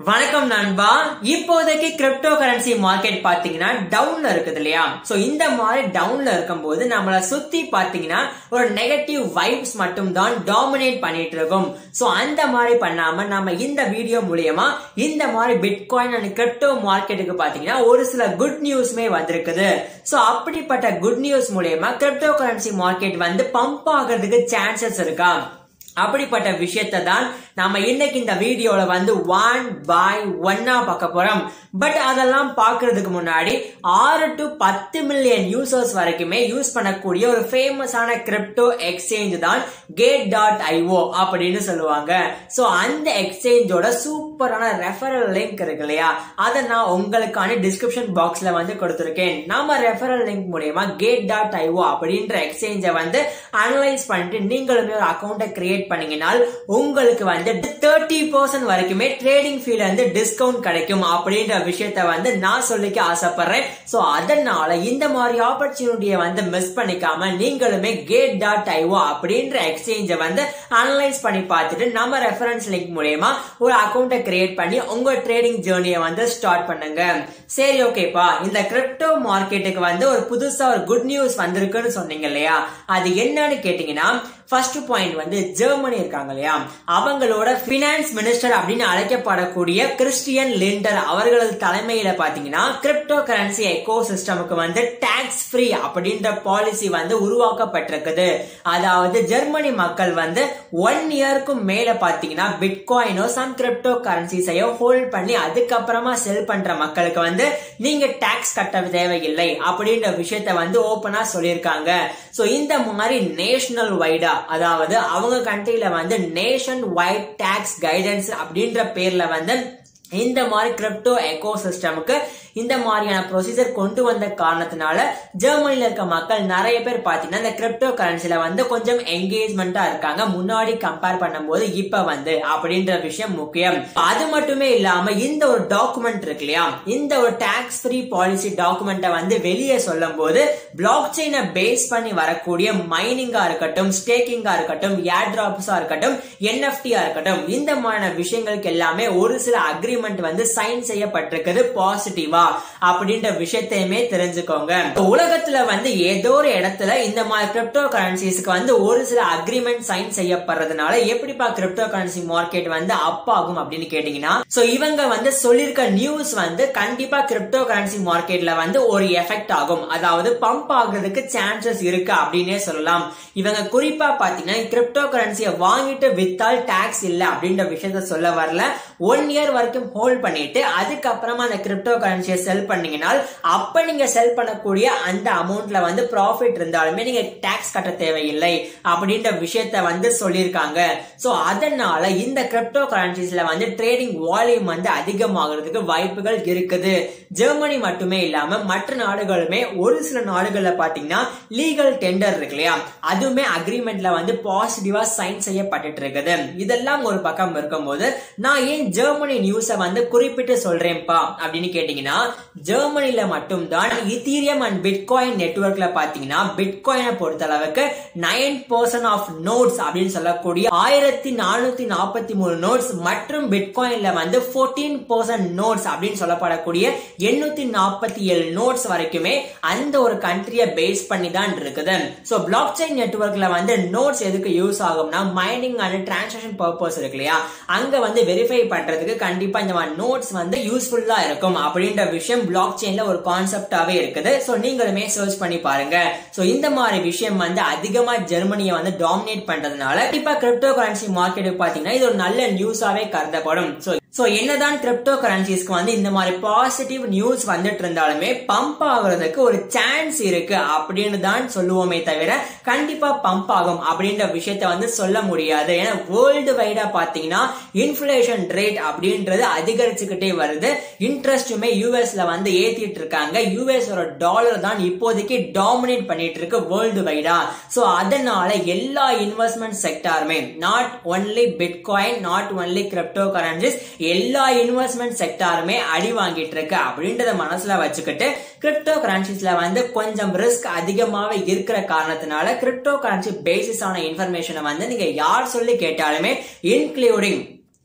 வணக்கம் நண்பா இப்போதைக்கு கிரிப்டோ கரன்சி மார்க்கெட் பாத்தீங்கன்னா டவுன்ல இருக்குது இல்லையா சோ இந்த மாதிரி டவுன்ல இருக்கும்போது நம்மள சுத்தி பாத்தீங்கன்னா ஒரு நெகட்டிவ் வைப்ஸ் மட்டும் தான் டாமினேட் பண்ணிட்டு இருக்கும் சோ அந்த மாதிரி பண்ணாம நம்ம இந்த வீடியோ மூலியமா இந்த மாதிரி பிட்காயின் அண்ட் கிரிப்டோ மார்க்கெட்டுக்கு பாத்தீங்கன்னா ஒரு சில குட் நியூஸ்மே வந்திருக்குது சோ அப்படிப்பட்ட குட் நியூஸ் மூலியமா கிரிப்டோ கரன்சி மார்க்கெட் வந்து பம்ப் ஆகிறதுக்கு சான்சஸ் இருக்கா அப்படிப்பட்ட விஷயத்தை தான் நாம இன்னைக்கு இந்த வீடியோல வந்து ஒன் பை ஒன்னா பார்க்க போறோம் பட் அதெல்லாம் பார்க்கறதுக்கு முன்னாடி ஆறு டு பத்து மில்லியன் யூசர்ஸ் வரைக்குமே யூஸ் பண்ணக்கூடிய ஒரு ஃபேமஸான கிரிப்டோ எக்ஸ்சேஞ்ச் தான் கேட் டாட் ஐஓ அப்படின்னு சொல்லுவாங்க சோ அந்த எக்ஸ்சேஞ்சோட சூப்பரான ரெஃபரல் லிங்க் இருக்கு இல்லையா அதை நான் உங்களுக்கான டிஸ்கிரிப்ஷன் பாக்ஸ்ல வந்து கொடுத்துருக்கேன் நம்ம ரெஃபரல் லிங்க் மூலயமா கேட் டாட் ஐஓ அப்படின்ற எக்ஸ்சேஞ்சை வந்து அனலைஸ் பண்ணிட்டு நீங்களுமே ஒரு அக்கௌண்ட்டை கிரியேட் பண்ணீங்கனால் உங்களுக்கு வந்து தேர்ட்டி பர்சன்ட் வரைக்குமே ட்ரேடிங் ஃபீல வந்து டிஸ்கவுண்ட் கிடைக்கும் அப்படின்ற விஷயத்த வந்து நான் சொல்லிக்க ஆசைப்படுறேன் சோ அதனால இந்த மாதிரி ஆப்பர்ச்சுனிட்டியை வந்து மிஸ் பண்ணிக்காம நீங்களுமே கேட் டாட் ஐஓ அப்படின்ற எக்ஸ்சேஞ்சை வந்து அனலைஸ் பண்ணி பார்த்துட்டு நம்ம ரெஃபரன்ஸ் லிங்க் மூலயமா ஒரு அக்கௌண்ட்டை கிரியேட் பண்ணி உங்க ட்ரேடிங் ஜேர்னியை வந்து ஸ்டார்ட் பண்ணுங்க சரி ஓகேப்பா இந்த கிரிப்டோ மார்க்கெட்டுக்கு வந்து ஒரு புதுசா ஒரு குட் நியூஸ் வந்திருக்குன்னு சொன்னீங்க இல்லையா அது என்னன்னு கேட்டீங்கன்னா ஃபர்ஸ்ட் பாயிண்ட் வந்து ஜெர்மனி இருக்காங்க இல்லையா அவங்களோட பினான்ஸ் மினிஸ்டர் அப்படின்னு அழைக்கப்படக்கூடிய கிறிஸ்டியன் லிண்டர் அவர்களது தலைமையில பாத்தீங்கன்னா கிரிப்டோ கரன்சி எக்கோ சிஸ்டமுக்கு வந்து டாக்ஸ் ஃப்ரீ அப்படின்ற பாலிசி வந்து உருவாக்கப்பட்டிருக்குது அதாவது ஜெர்மனி மக்கள் வந்து ஒன் இயருக்கும் மேல பாத்தீங்கன்னா பிட்காயினோ சம் கிரிப்டோ கரன்சிஸையோ ஹோல்ட் பண்ணி அதுக்கப்புறமா செல் பண்ற மக்களுக்கு வந்து நீங்க டாக்ஸ் கட்ட தேவையில்லை அப்படின்ற விஷயத்த வந்து ஓபனா சொல்லியிருக்காங்க சோ இந்த மாதிரி நேஷனல் வைடா அதாவது அவங்க கண்ட்ரில வந்து நேஷன் வைட் டாக்ஸ் கைடன்ஸ் அப்படின்ற பேர்ல வந்து இந்த மாதிரி கிரிப்டோ எக்கோ சிஸ்டமுக்கு இந்த மாதிரியான ப்ரொசீஜர் கொண்டு வந்த காரணத்தினால ஜெர்மனில இருக்க மக்கள் நிறைய பேர் பாத்தீங்கன்னா இந்த கிரிப்டோ கரன்சில வந்து கொஞ்சம் என்கேஜ்மெண்டா இருக்காங்க முன்னாடி கம்பேர் பண்ணும்போது இப்ப வந்து அப்படின்ற விஷயம் முக்கியம் அது மட்டுமே இல்லாம இந்த ஒரு டாக்குமெண்ட் இருக்கு இல்லையா இந்த ஒரு டாக்ஸ் ஃப்ரீ பாலிசி டாக்குமெண்ட்டை வந்து வெளியே சொல்லும் போது பிளாக் செயினை பேஸ் பண்ணி வரக்கூடிய மைனிங்கா இருக்கட்டும் ஸ்டேக்கிங்கா இருக்கட்டும் ஏர் டிராப்ஸா இருக்கட்டும் என்எஃப்டியா இருக்கட்டும் இந்த மாதிரியான விஷயங்களுக்கு எல்லாமே ஒரு சில அக்ரிமெண்ட் வந்து சைன் செய்யப்பட்டிருக்குது பாசிட்டிவா அப்படின்ற விஷயத்தையுமே தெரிஞ்சுக்கோங்க உலகத்துல வந்து ஏதோ ஒரு இடத்துல இந்த மாதிரி கிரிப்டோ கரன்சிஸ்க்கு வந்து ஒரு சில அக்ரிமெண்ட் சைன் செய்யப்படுறதுனால எப்படிப்பா கிரிப்டோ கரன்சி மார்க்கெட் வந்து அப் ஆகும் அப்படின்னு கேட்டீங்கன்னா சோ இவங்க வந்து சொல்லிருக்க நியூஸ் வந்து கண்டிப்பா கிரிப்டோ கரன்சி மார்க்கெட்ல வந்து ஒரு எஃபெக்ட் ஆகும் அதாவது பம்ப் ஆகுறதுக்கு சான்சஸ் இருக்கு அப்படின்னே சொல்லலாம் இவங்க குறிப்பா பாத்தீங்கன்னா கிரிப்டோ கரன்சியை வாங்கிட்டு வித்தால் டாக்ஸ் இல்ல அப்படின்ற விஷயத்த சொல்ல வரல ஒன் இயர் வரைக்கும் ஹோல்ட் பண்ணிட்டு அதுக்கப்புறமா அந்த கிரிப்டோ கரன்சியை செல் பண்ணீங்கன்னா அப்ப நீங்க செல் பண்ணக்கூடிய அந்த அமௌண்ட்ல வந்து ப்ராஃபிட் இருந்தாலுமே நீங்க டாக்ஸ் கட்ட தேவையில்லை அப்படின்ற விஷயத்த வந்து சொல்லியிருக்காங்க சோ அதனால இந்த கிரிப்டோ கரன்சிஸ்ல வந்து ட்ரேடிங் வால்யூம் வந்து அதிகமாகிறதுக்கு வாய்ப்புகள் இருக்குது ஜெர்மனி மட்டுமே இல்லாம மற்ற நாடுகளுமே ஒரு சில நாடுகள்ல பாத்தீங்கன்னா லீகல் டெண்டர் இருக்கு இல்லையா அதுவுமே அக்ரிமெண்ட்ல வந்து பாசிட்டிவா சைன் செய்யப்பட்டு இருக்குது இதெல்லாம் ஒரு பக்கம் இருக்கும்போது நான் ஏன் ஜெர்மனி நியூஸை வந்து குறிப்பிட்டு சொல்றேன்ப்பா அப்படின்னு கேட்டீங்கன்னா ஜெர்மனில மட்டும்தான் இத்தீரியம் அண்ட் பிட்காயின் நெட்ஒர்க்ல பாத்தீங்கன்னா பிட்காயினை பொறுத்த அளவுக்கு நைன் பர்சன்ட் ஆஃப் நோட்ஸ் அப்படின்னு சொல்லக்கூடிய ஆயிரத்தி நானூத்தி நாற்பத்தி மூணு நோட்ஸ் மற்றும் பிட்காயின்ல வந்து போர்டீன் பர்சன்ட் நோட்ஸ் அப்படின்னு சொல்லப்படக்கூடிய எண்ணூத்தி நாற்பத்தி ஏழு நோட்ஸ் வரைக்குமே அந்த ஒரு கண்ட்ரியை பேஸ் பண்ணி தான் இருக்குது சோ பிளாக் செயின் நெட்ஒர்க்ல வந்து நோட்ஸ் எதுக்கு யூஸ் ஆகும்னா மைனிங் அண்ட் டிரான்சாக்ஷன் பர்பஸ் இருக்கு இல்லையா அங்க வந்து வெரிஃபை பண்றதுக்கு கண்டிப்பா இந்த மாதிரி நோட்ஸ் வந்து யூஸ்ஃபுல்லா இருக்கும் அப்படின்ற விஷயம் பிளாக் செயின்ல ஒரு கான்செப்டாவே இருக்குது சோ நீங்களுமே சர்ச் பண்ணி பாருங்க சோ இந்த மாதிரி விஷயம் வந்து அதிகமா ஜெர்மனியை வந்து டாமினேட் பண்றதுனால கண்டிப்பா கிரிப்டோ கரன்சி மார்க்கெட்டுக்கு பாத்தீங்கன்னா இது ஒரு நல்ல நியூஸாவே கருதப்படும் சோ சோ என்னதான் கிரிப்டோ கரன்சிஸ்க்கு வந்து இந்த மாதிரி பாசிட்டிவ் நியூஸ் வந்துட்டு இருந்தாலுமே பம்ப் ஆகுறதுக்கு ஒரு சான்ஸ் இருக்கு அப்படின்னு தான் சொல்லுவோமே தவிர கண்டிப்பா பம்ப் ஆகும் அப்படின்ற விஷயத்த வந்து சொல்ல முடியாது ஏன்னா வேர்ல்டு வைடா பாத்தீங்கன்னா இன்ஃபிளேஷன் ரேட் அப்படின்றது அதிகரிச்சுக்கிட்டே வருது இன்ட்ரெஸ்டுமே யூஎஸ்ல வந்து ஏத்திட்டு இருக்காங்க யூஎஸ் ஒரு டாலர் தான் இப்போதைக்கு டாமினேட் பண்ணிட்டு இருக்கு வேர்ல்டு வைடா சோ அதனால எல்லா இன்வெஸ்ட்மெண்ட் செக்டாருமே not only bitcoin not only cryptocurrencies எல்லா இன்வெஸ்ட்மெண்ட் செக்டாருமே அடி வாங்கிட்டு இருக்கு அப்படின்றத மனசுல வச்சுக்கிட்டு கிரிப்டோ கரன்சிஸ்ல வந்து கொஞ்சம் ரிஸ்க் அதிகமாவே இருக்கிற காரணத்தினால கிரிப்டோ கரன்சி பேசிஸ் ஆன இன்ஃபர்மேஷனை வந்து நீங்க யார் சொல்லி கேட்டாலுமே இன்க்ளூடிங்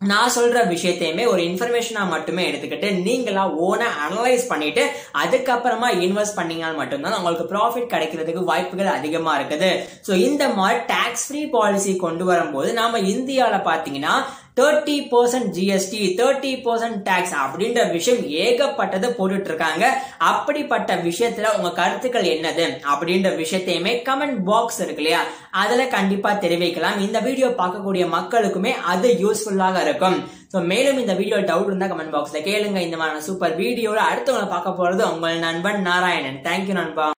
நான் சொல்ற விஷயத்தையுமே ஒரு இன்ஃபர்மேஷனா மட்டுமே எடுத்துக்கிட்டு நீங்களா ஓனா அனலைஸ் பண்ணிட்டு அதுக்கப்புறமா இன்வெஸ்ட் பண்ணீங்கன்னா மட்டும்தான் உங்களுக்கு ப்ராஃபிட் கிடைக்கிறதுக்கு வாய்ப்புகள் அதிகமா இருக்குது ஸோ இந்த மாதிரி டாக்ஸ் ஃப்ரீ பாலிசி கொண்டு வரும்போது நாம இந்தியாவில் பார்த்தீங்கன்னா thirty percent GST thirty percent tax அப்படின்ற விஷயம் ஏகப்பட்டதை போட்டுட்டு இருக்காங்க அப்படிப்பட்ட விஷயத்துல உங்க கருத்துக்கள் என்னது அப்படின்ற விஷயத்தையுமே கமெண்ட் பாக்ஸ் இருக்கு இல்லையா அதுல கண்டிப்பா தெரிவிக்கலாம் இந்த வீடியோ பார்க்கக்கூடிய மக்களுக்குமே அது யூஸ்ஃபுல்லாக இருக்கும் ஸோ மேலும் இந்த வீடியோ டவுட் இருந்தா கமெண்ட் பாக்ஸ்ல கேளுங்க இந்த மாதிரி சூப்பர் வீடியோல அடுத்தவங்களை பார்க்க போறது உங்கள் நண்பன் நாராயணன் தேங்க்யூ நண்பா